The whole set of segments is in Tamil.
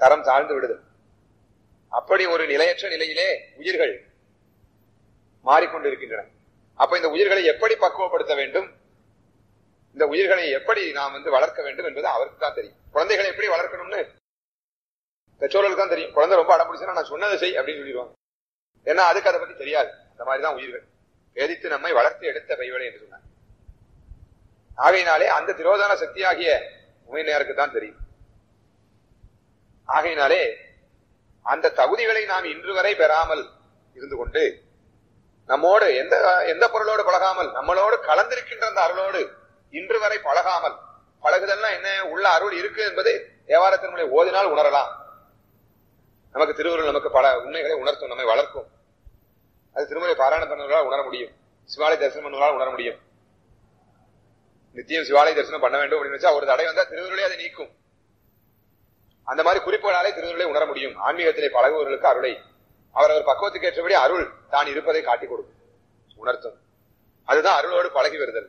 தரம் தாழ்ந்து விடுதல் அப்படி ஒரு நிலையற்ற நிலையிலே உயிர்கள் மாறிக்கொண்டிருக்கின்றன அப்ப இந்த உயிர்களை எப்படி பக்குவப்படுத்த வேண்டும் இந்த உயிர்களை எப்படி நாம் வந்து வளர்க்க வேண்டும் என்பது அவருக்கு தான் தெரியும் குழந்தைகளை எப்படி வளர்க்கணும்னு பெற்றோர்களுக்கு தான் தெரியும் குழந்தை ரொம்ப அடம் பிடிச்சுன்னா நான் சொன்னதை செய் அப்படின்னு சொல்லிடுவாங்க ஏன்னா அதுக்கு அதை பத்தி தெரியாது அந்த மாதிரிதான் உயிர்கள் வேதித்து நம்மை வளர்த்து எடுத்த கைவலை என்று சொன்னார் ஆகையினாலே அந்த திரோதான சக்தியாகிய உமையினருக்கு தான் தெரியும் ஆகையினாலே அந்த தகுதிகளை நாம் இன்று வரை பெறாமல் இருந்து கொண்டு நம்மோடு எந்த எந்த பொருளோடு பழகாமல் நம்மளோடு கலந்திருக்கின்ற அந்த அருளோடு இன்று வரை பழகாமல் பழகுதல்னா என்ன உள்ள அருள் இருக்கு என்பது தேவாரத்தினுடைய ஓதினால் உணரலாம் நமக்கு திருவுருள் நமக்கு பல உண்மைகளை உணர்த்தும் நம்மை வளர்க்கும் அது திருமுறை பாராயணம் பண்ணுவதால் உணர முடியும் சிவாலய தரிசனம் பண்ணுவதால் உணர முடியும் நித்தியம் சிவாலய தரிசனம் பண்ண வேண்டும் அப்படின்னு வச்சா ஒரு தடை வந்தா திருவுருளே அதை நீக்கும் அந்த மாதிரி குறிப்புகளாலே திருவுருளை உணர முடியும் ஆன்மீகத்திலே பழகுவவர்களுக்கு அருளை அவரவர் பக்குவத்துக்கு ஏற்றபடி அருள் தான் இருப்பதை காட்டிக் கொடுக்கும் உணர்த்தும் அதுதான் அருளோடு பழகி வருதல்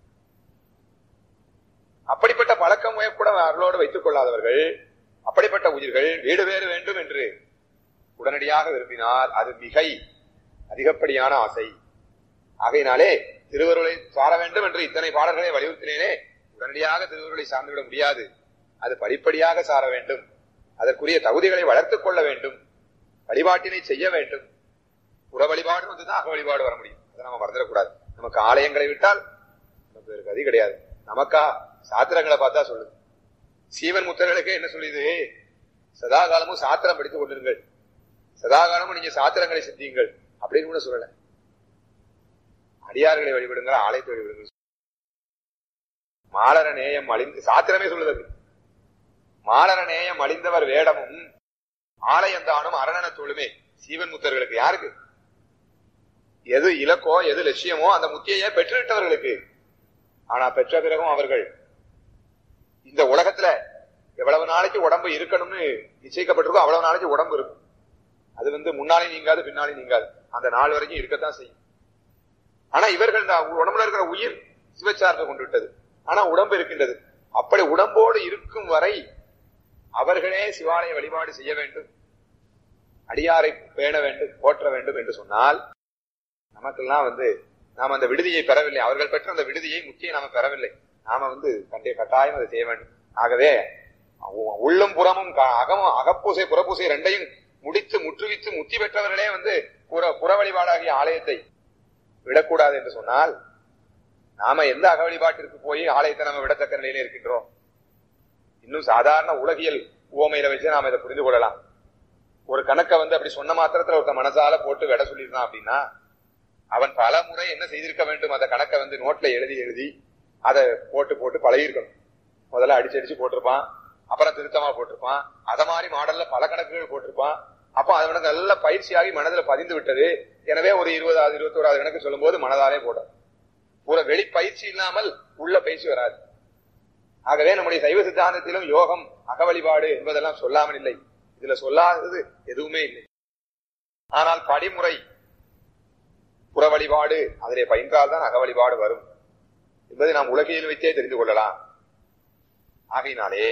அப்படிப்பட்ட பழக்கம் கூட அருளோடு வைத்துக் கொள்ளாதவர்கள் அப்படிப்பட்ட உயிர்கள் வீடு வேறு வேண்டும் என்று உடனடியாக விரும்பினால் அது மிகை அதிகப்படியான ஆசை ஆகையினாலே திருவருளை சார வேண்டும் என்று இத்தனை பாடல்களை வலியுறுத்தினேனே உடனடியாக திருவருளை சார்ந்துவிட முடியாது அது படிப்படியாக சார வேண்டும் அதற்குரிய தகுதிகளை வளர்த்துக் கொள்ள வேண்டும் வழிபாட்டினை செய்ய வேண்டும் புற வழிபாடு வந்துதான் அக வழிபாடு வர முடியும் அதை நம்ம மறந்துடக்கூடாது நமக்கு ஆலயங்களை விட்டால் நமக்கு வேறு கதி கிடையாது நமக்கா சாத்திரங்களை பார்த்தா சொல்லுது சீவன் முத்தர்களுக்கு என்ன சொல்லுது சதா காலமும் சாத்திரம் படித்துக் கொண்டிருங்கள் சதா காலமும் நீங்க சாத்திரங்களை சிந்தியுங்கள் அப்படின்னு கூட சொல்லல அடியார்களை வழிபடுங்கள் ஆலயத்தை வழிபடுங்கள் மாலர நேயம் அழிந்து சாத்திரமே சொல்லுது மாலர நேயம் அழிந்தவர் வேடமும் ஆலயந்தானும் அரணன தொழுமே சீவன் முத்தர்களுக்கு யாருக்கு எது இலக்கோ எது லட்சியமோ அந்த முத்தியையே பெற்றுவிட்டவர்களுக்கு ஆனா பெற்ற பிறகும் அவர்கள் இந்த உலகத்துல எவ்வளவு நாளைக்கு உடம்பு இருக்கணும்னு நிச்சயிக்கப்பட்டிருக்கோ அவ்வளவு நாளைக்கு உடம்பு இருக்கும் அது வந்து முன்னாலே நீங்காது பின்னாலே நீங்காது அந்த நாள் வரைக்கும் இருக்கத்தான் செய்யும் ஆனா இவர்கள் இந்த உடம்புல இருக்கிற உயிர் சிவச்சார்பை கொண்டு விட்டது ஆனா உடம்பு இருக்கின்றது அப்படி உடம்போடு இருக்கும் வரை அவர்களே சிவாலய வழிபாடு செய்ய வேண்டும் அடியாரை பேண வேண்டும் போற்ற வேண்டும் என்று சொன்னால் நமக்கெல்லாம் வந்து நாம் அந்த விடுதியை பெறவில்லை அவர்கள் பெற்ற அந்த விடுதியை முக்கிய நாம பெறவில்லை நாம வந்து கண்டிய கட்டாயம் அதை செய்ய வேண்டும் ஆகவே உள்ளும் புறமும் அகமும் அகப்பூசை புறப்பூசை ரெண்டையும் முடித்து முற்றுவித்து முத்தி பெற்றவர்களே வந்து புற புற வழிபாடாகிய ஆலயத்தை விடக்கூடாது என்று சொன்னால் நாம எந்த அக வழிபாட்டிற்கு போய் ஆலயத்தை நம்ம விடத்தக்க நிலையில இருக்கின்றோம் இன்னும் சாதாரண உலகியல் உவமையில வச்சு நாம இதை புரிந்து கொள்ளலாம் ஒரு கணக்கை வந்து அப்படி சொன்ன மாத்திரத்துல ஒருத்த மனசால போட்டு விட சொல்லியிருந்தான் அப்படின்னா அவன் பல முறை என்ன செய்திருக்க வேண்டும் அந்த கணக்கை வந்து நோட்ல எழுதி எழுதி அதை போட்டு போட்டு பழகிருக்கணும் முதல்ல அடிச்சு அடிச்சு போட்டிருப்பான் அப்புறம் திருத்தமா போட்டிருப்பான் அத மாதிரி மாடல்ல பல கணக்குகள் போட்டிருப்பான் அப்ப அவனுக்கு நல்ல பயிற்சியாகி மனதில் பதிந்து விட்டது எனவே ஒரு இருபதாவது இருபத்தோராது கணக்கு சொல்லும் போது மனதாலே போடும் ஒரு வெளி பயிற்சி இல்லாமல் உள்ள பயிற்சி வராது ஆகவே நம்முடைய சைவ சித்தாந்தத்திலும் யோகம் அக வழிபாடு என்பதெல்லாம் சொல்லாமல் இல்லை இதுல சொல்லாதது எதுவுமே இல்லை ஆனால் படிமுறை புற வழிபாடு அதிலே பயின்றால்தான் அக வழிபாடு வரும் என்பதை நாம் உலகையில் வைத்தே தெரிந்து கொள்ளலாம் ஆகையினாலே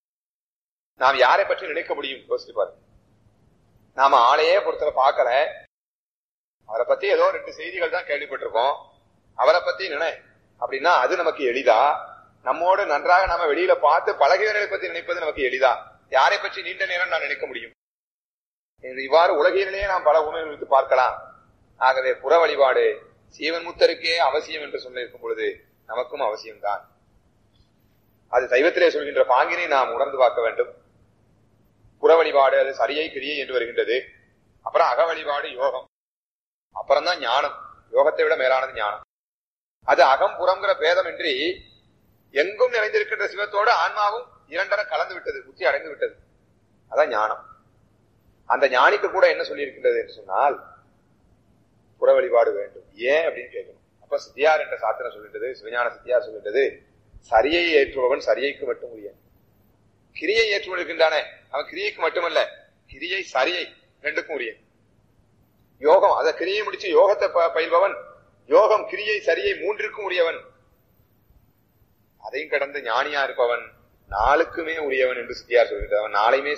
நாம் யாரை பற்றி நினைக்க முடியும் யோசிச்சு பாருங்க நாம ஆளையே பொறுத்தல பார்க்கல அவரை பத்தி ஏதோ ரெண்டு செய்திகள் தான் கேள்விப்பட்டிருக்கோம் அவரை பத்தி நினை அப்படின்னா அது நமக்கு எளிதா நம்மோடு நன்றாக நாம வெளியில பார்த்து பழகியவர்களை பத்தி நினைப்பது நமக்கு எளிதா யாரை பற்றி நீண்ட நேரம் நான் நினைக்க முடியும் இவ்வாறு உலகிலேயே நாம் பல உணர்வு வைத்து பார்க்கலாம் ஆகவே புற வழிபாடு சீவன் முத்தருக்கே அவசியம் என்று சொல்லியிருக்கும் பொழுது நமக்கும் அவசியம்தான் அது சைவத்திலே சொல்கின்ற பாங்கினை நாம் உணர்ந்து பார்க்க வேண்டும் புற வழிபாடு அது சரியை கிரியை என்று வருகின்றது அப்புறம் அக வழிபாடு யோகம் அப்புறம் தான் ஞானம் யோகத்தை விட மேலானது ஞானம் அது அகம் புறங்கிற பேதமின்றி எங்கும் நிறைந்திருக்கின்ற சிவத்தோடு ஆன்மாவும் இரண்டர கலந்து விட்டது முத்தி அடைந்து விட்டது அதான் ஞானம் அந்த ஞானிக்கு கூட என்ன சொல்லியிருக்கின்றது என்று சொன்னால் புற வழிபாடு வேண்டும் ஏன் அப்படின்னு கேட்கணும் அப்ப சித்தியார் என்ற சாத்திரம் சொல்லிட்டது சிவஞான சித்தியார் சொல்லிட்டது சரியை ஏற்றுபவன் சரியைக்கு மட்டும் உரிய கிரியை ஏற்றுவன் இருக்கின்றானே அவன் கிரியைக்கு மட்டுமல்ல கிரியை சரியை ரெண்டுக்கும் உரிய யோகம் அத கிரியை முடிச்சு யோகத்தை பயில்பவன் யோகம் கிரியை சரியை மூன்றிற்கும் உரியவன் அதையும் கடந்து ஞானியா இருப்பவன் நாளுக்குமே உரியவன் என்று சித்தியார் சொல்கின்றவன் நாளையுமே